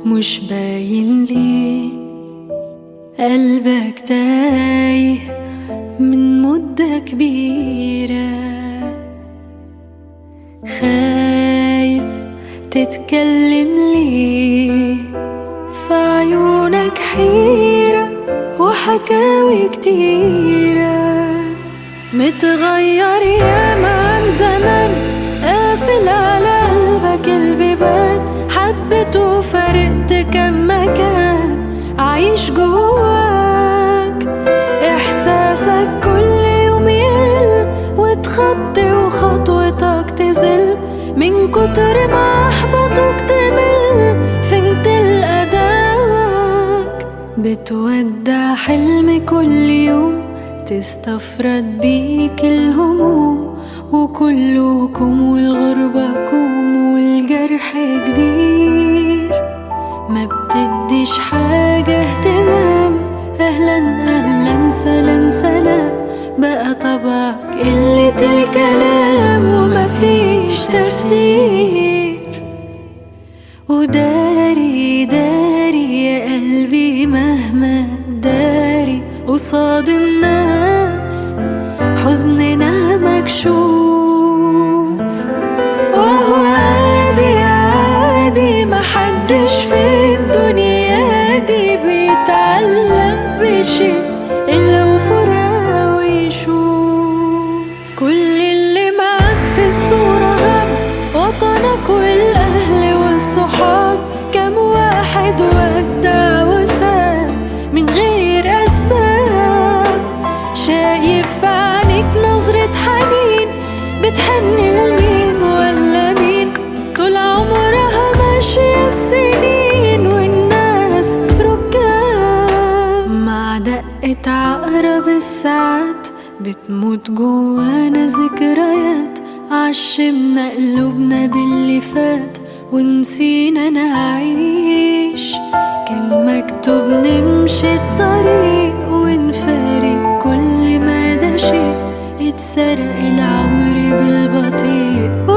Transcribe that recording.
مش باين ليه قلبك تايه من مدة كبيرة خايف تتكلم ليه في عيونك حيرة وحكاوي كتيرة متغير ياما عن زمان قافل على قلبك البيبان حبيت وفرقت كم مكان عايش جواك احساسك كل يوم يقل وتخطي وخطوتك تزل من كتر ما احبطوك تمل فين تلقى بتودع حلم كل يوم تستفرد بيك الهموم وكلكم والغربة كوم والجرح كبير ما بتديش حاجة اهتمام أهلا أهلا سلام سلام بقى طبعك قلة الكلام ومفيش تفسير وداري داري يا قلبي مهما داري قصاد الناس حزننا مكشوف وهو عادي عادي محدش في الدنيا دي بيتعلق بشيء إلا وفراق ويشوف كل اللي معاك في الصورة غاب وطنك والأهل والصحاب كم واحد ودع وساب من غير أسباب شايف في عينيك نظرة حنين بتحن لمين ولا مين طول عمرها ماشية السنين والناس ركاب مع دقة عقرب الساعات بتموت جوانا ذكريات عشمنا قلوبنا باللي فات ونسينا نعيش كان مكتوب نمشي الطريق ونفارق كل ما ده شيء اتسرق العمر بالبطيء